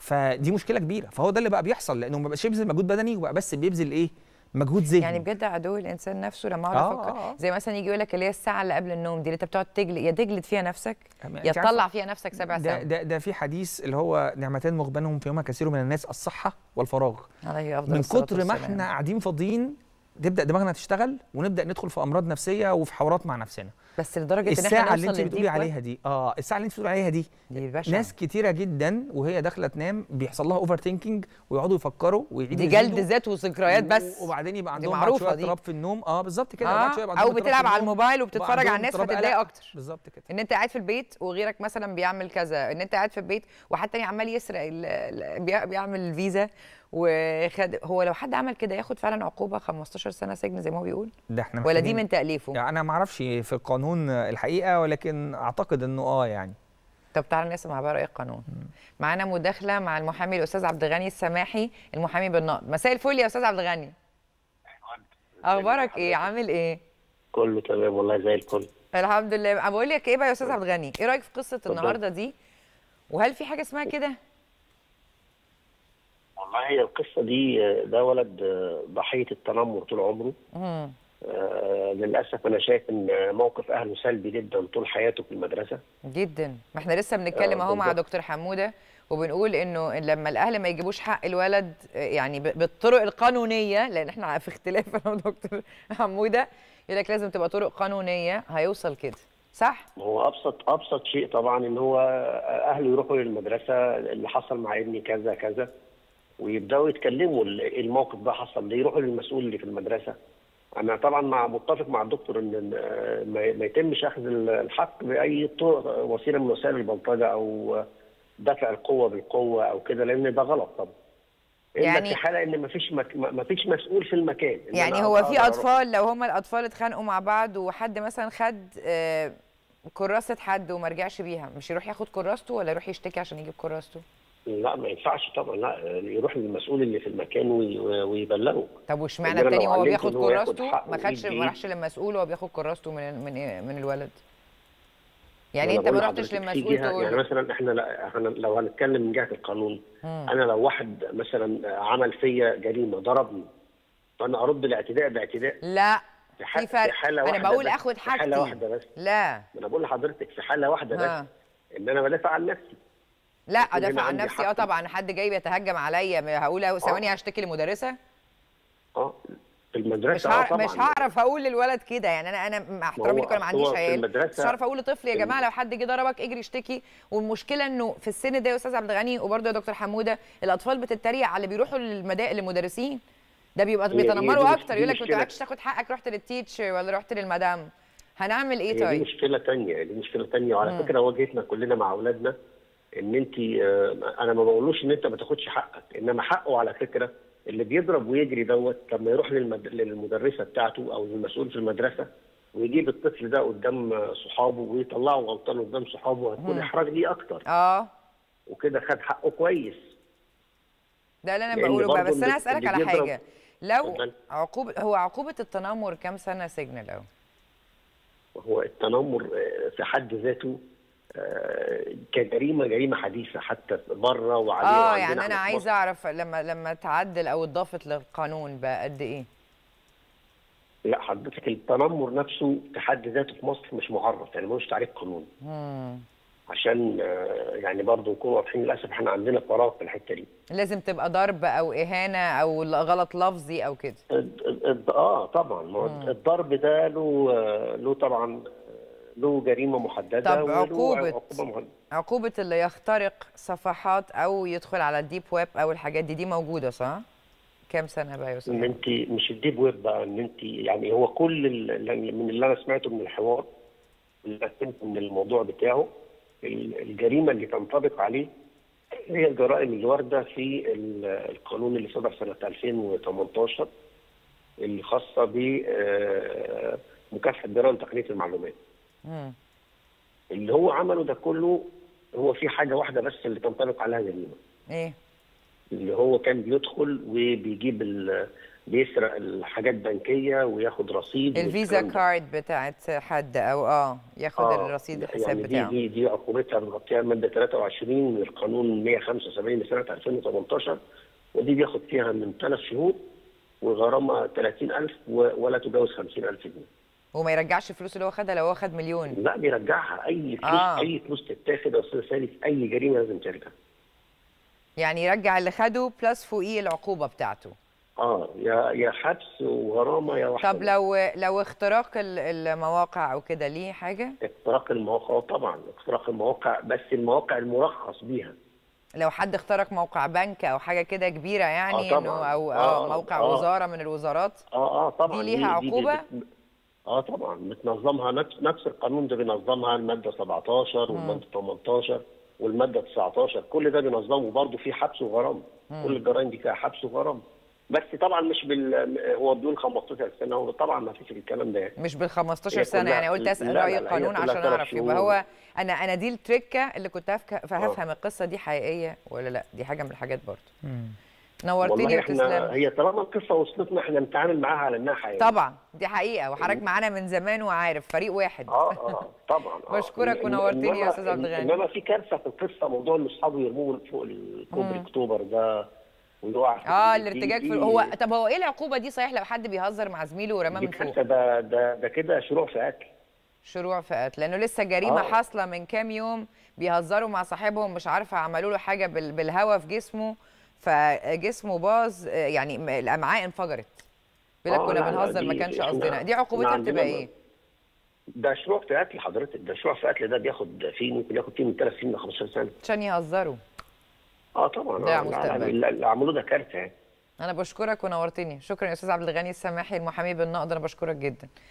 فدي مشكله كبيره فهو ده اللي بقى بيحصل لانه ما بقاش بيبذل مجهود بدني وبقى بس بيبذل ايه مجهود ذهني يعني بجد عدو الانسان نفسه لما اقعد آه، افكر آه، آه. زي مثلا يجي يقول لك اللي هي الساعه اللي قبل النوم دي اللي انت بتقعد تجلد يا تجلد فيها نفسك أما يا أنت عارفة تطلع فيها نفسك سبع ده, ساعات ده ده في حديث اللي هو نعمتان مغبنهم في يومها كثير من الناس الصحه والفراغ عليه افضل من الصلاة كتر ما والسلام. احنا قاعدين فاضيين تبدا دماغنا تشتغل ونبدا ندخل في امراض نفسيه وفي حوارات مع نفسنا بس لدرجه ان الساعه احنا اللي نوصل انت بتقولي للديب عليها دي اه الساعه اللي انت بتقولي عليها دي دي بشعة. ناس كتيره جدا وهي داخله تنام بيحصل لها اوفر ثينكينج ويقعدوا يفكروا ويعيدوا دي جلد يزيدوا. ذات وذكريات بس وبعدين يبقى دي عندهم بعد معروفة شويه دي. اضطراب في النوم اه بالظبط كده بعد شوية آه يبقى او عندهم اضطراب بتلعب في على النوم، الموبايل وبقى وبتتفرج عندهم على الناس اضطراب فتتضايق قلق. اكتر بالظبط كده ان انت قاعد في البيت وغيرك مثلا بيعمل كذا ان انت قاعد في البيت وحد تاني عمال يسرق ال- ال- بي- بيعمل الفيزا وخد هو لو حد عمل كده ياخد فعلا عقوبه 15 سنه سجن زي ما هو بيقول ده احنا ولا دي محتاجين- من تاليفه يعني انا ما اعرفش في القانون الحقيقه ولكن اعتقد انه اه يعني طب تعالى نسمع بقى راي القانون معانا مداخله مع المحامي الاستاذ عبد الغني السماحي المحامي بالنقد مساء الفل يا استاذ عبد الغني اخبارك ايه عامل ايه كله تمام والله زي الفل الحمد لله أنا بقول لك ايه بقى يا استاذ عبد الغني ايه رايك في قصه النهارده دي وهل في حاجه اسمها كده والله هي القصه دي آه، ده ولد آه، ضحيه التنمر طول عمره مم. آه، للاسف انا شايف ان موقف اهله سلبي جدا طول حياته في المدرسه جدا ما احنا لسه بنتكلم آه، اهو مع بالظبط. دكتور حموده وبنقول انه لما الاهل ما يجيبوش حق الولد آه، يعني ب- بالطرق القانونيه لان احنا في اختلاف انا ودكتور حموده يقول لك لازم تبقى طرق قانونيه هيوصل كده صح هو ابسط ابسط شيء طبعا ان هو اهله يروحوا للمدرسه اللي حصل مع ابني كذا كذا ويبداوا يتكلموا ال- الموقف ده حصل ليه يروحوا للمسؤول اللي في المدرسه انا طبعا مع متفق مع الدكتور ان إن، آه، ما ما يتمش اخذ ال- الحق باي طرق وسيله من وسائل البلطجه او دفع القوه بالقوه او كده لان ده غلط طبعا الا يعني- في حاله ان ما فيش مك... ما فيش مسؤول في المكان إن يعني أنا هو أقدر في أروح- اطفال لو هم الاطفال اتخانقوا مع بعض وحد مثلا خد آه، كراسه حد وما رجعش بيها مش يروح ياخد كراسته ولا يروح يشتكي عشان يجيب كراسته لا ما ينفعش طبعا لا يروح للمسؤول اللي في المكان وي- ويبلغه طب واشمعنى إن أنا التاني لو وهو علمته بياخد إن هو ياخد كراسته حقه ما خدش ويدي ما إيه؟ راحش للمسؤول وهو بياخد كراسته من من إيه؟ من الولد يعني أنا انت ما بقول رحتش لحضرتك في للمسؤول جهة- تقول يعني له مثلا احنا لا احنا لو هنتكلم من جهه القانون مم. انا لو واحد مثلا عمل فيا جريمه ضربني فانا ارد الاعتداء باعتداء لا في ح- في فرق في حالة انا واحدة بقول بس. اخد في حاجتي حالة واحدة بس. لا ما انا بقول لحضرتك في حاله واحده ها. بس ان انا بدافع عن نفسي لا يكون هنا ادافع عن عندي نفسي اه حق. طبعا حد جاي بيتهجم عليا هقول ثواني هشتكي للمدرسه اه في مش المدرسه اه هعرف طبعا مش هعرف اقول للولد كده يعني انا انا مع احترامي هو ليك انا ما أصل هو عنديش في عيال المدرسة- مش هعرف اقول لطفل يا في جماعه لو حد جه ضربك اجري اشتكي والمشكله انه في السن ده يا استاذ عبد الغني وبرضه يا دكتور حموده الاطفال بتتريق على اللي بيروحوا للمدا للمدرسين ده بيبقى هي- هي بيتنمروا دي- اكتر دي يقول لك ما مشكلة. تقعدش تاخد حقك رحت للتيتشر ولا رحت للمدام هنعمل ايه هي دي طيب مشكله تانية دي مشكله تانية وعلى فكره واجهتنا كلنا مع اولادنا ان انت آه، انا ما بقولوش ان انت ما تاخدش حقك انما حقه على فكره اللي بيضرب ويجري دوت لما يروح للمد... للمدرسه بتاعته او للمسؤول في المدرسه ويجيب الطفل ده قدام آه، صحابه ويطلعه غلطان قدام صحابه هتكون احراج ليه اكتر اه وكده خد حقه كويس ده اللي انا لأن بقوله بقى برضه بس انا اللي- هسالك اللي على بيضرب- حاجه لو اتفضل. عقوبه هو عقوبه التنمر كام سنه سجن الاول هو التنمر آه، في حد ذاته آه، كجريمه جريمه حديثه حتى بره وعليه اه وعندنا يعني إحنا انا في عايزه مصر. اعرف لما لما تعدل او اتضافت للقانون بقى قد ايه لا حضرتك التنمر نفسه في حد ذاته في مصر مش معرف يعني ملوش تعريف قانوني مم. عشان آه، يعني برضه نكون واضحين للاسف احنا عندنا فراغ في الحته دي لازم تبقى ضرب او اهانه او غلط لفظي او كده الد- الد- اه طبعا ما هو الضرب ده له آه، له طبعا آه، له جريمه محدده طب وله عقوبة عقوبه محدده عقوبه اللي يخترق صفحات او يدخل على الديب ويب او الحاجات دي دي موجوده صح كام سنه بقى يا ان استاذ انت مش الديب ويب بقى ان انت يعني هو كل ال- من اللي انا سمعته من الحوار اللي فهمته من الموضوع بتاعه ال- الجريمه اللي تنطبق عليه هي الجرائم اللي وارده في ال- القانون اللي صدر سنه 2018 اللي خاصه ب آه، مكافحه جرائم تقنيه المعلومات مم. اللي هو عمله ده كله هو في حاجه واحده بس اللي تنطبق عليها جريمه ايه اللي هو كان بيدخل وبيجيب ال- بيسرق الحاجات بنكيه وياخد رصيد الفيزا والكلام ده. كارد بتاعت حد او اه ياخد آه، الرصيد الحساب يعني بتاعه دي دي دي عقوبتها بتغطيها الماده 23 من القانون 175 لسنه 2018 ودي بياخد فيها من ثلاث شهور وغرامه 30000 و- ولا تجاوز 50000 جنيه. وما يرجعش الفلوس اللي هو خدها لو هو خد مليون لا بيرجعها اي فلوس آه. آه. اي فلوس تتاخد يا استاذ سالي في اي جريمه لازم ترجع. يعني يرجع اللي خده بلس فوقيه العقوبه بتاعته اه يا يا حبس وغرامه يا واحده طب لو لو اختراق ال- المواقع او كده ليه حاجه اختراق المواقع طبعا اختراق المواقع بس المواقع المرخص بيها لو حد اخترق موقع بنك او حاجه كده كبيره يعني آه انه طبعاً. او آه، اه موقع آه. وزاره من الوزارات اه اه طبعا دي ليها عقوبة؟ بت- اه طبعا بتنظمها نفس نفس القانون ده بينظمها الماده 17 والماده 18 والماده 19 كل ده بينظمه برضه في حبس وغرامه كل الجرائم دي فيها حبس وغرامه بس طبعا مش بال هو بدون 15 سنه هو طبعا ما فيش الكلام ده يعني مش بال 15 هي سنه كلها- يعني قلت اسال لا، راي لا، لا، هي القانون كلها عشان ثلاث اعرف يبقى شهور. هو انا انا دي التركه اللي كنت هفك- فهفهم القصه دي حقيقيه ولا لا دي حاجه من الحاجات برضه نورتني والله احنا وتسلم هي طالما القصه وصلتنا احنا نتعامل معاها على انها حقيقيه طبعا دي حقيقه وحضرتك معانا من زمان وعارف فريق واحد اه اه طبعا آه. بشكرك إن- ونورتني يا إنما- أستاذ عبد الغني. انما في كارثه في القصه موضوع ان اصحابه يرموه من فوق الكوبري اكتوبر ده ويقع في- اه دي- الارتجاج دي- في هو طب هو ايه العقوبه دي صحيح لو حد بيهزر مع زميله ورماه دي من فوق كارثه ده ده ده كده شروع في قتل شروع في قتل لانه لسه جريمه آه. حاصله من كام يوم بيهزروا مع صاحبهم مش عارفه عملوا له حاجه بال- بالهوا في جسمه فجسمه باظ آه، يعني م- الامعاء انفجرت بيقول لك آه، كنا لا، لا، بنهزر ما دي- كانش إحنا- قصدنا دي إحنا عقوبتها عندنا بتبقى م- ايه؟ ده شروع في قتل حضرتك ده شروع في قتل ده بياخد فيه ممكن ياخد فيه من 3 سنين ل 15 سنه عشان يهزروا اه طبعا ده آه، لا، لا، مستقبل. اللي اللي عملوه ده كارثه يعني انا بشكرك ونورتني شكرا يا استاذ عبد الغني السماحي المحامي بالنقد انا بشكرك جدا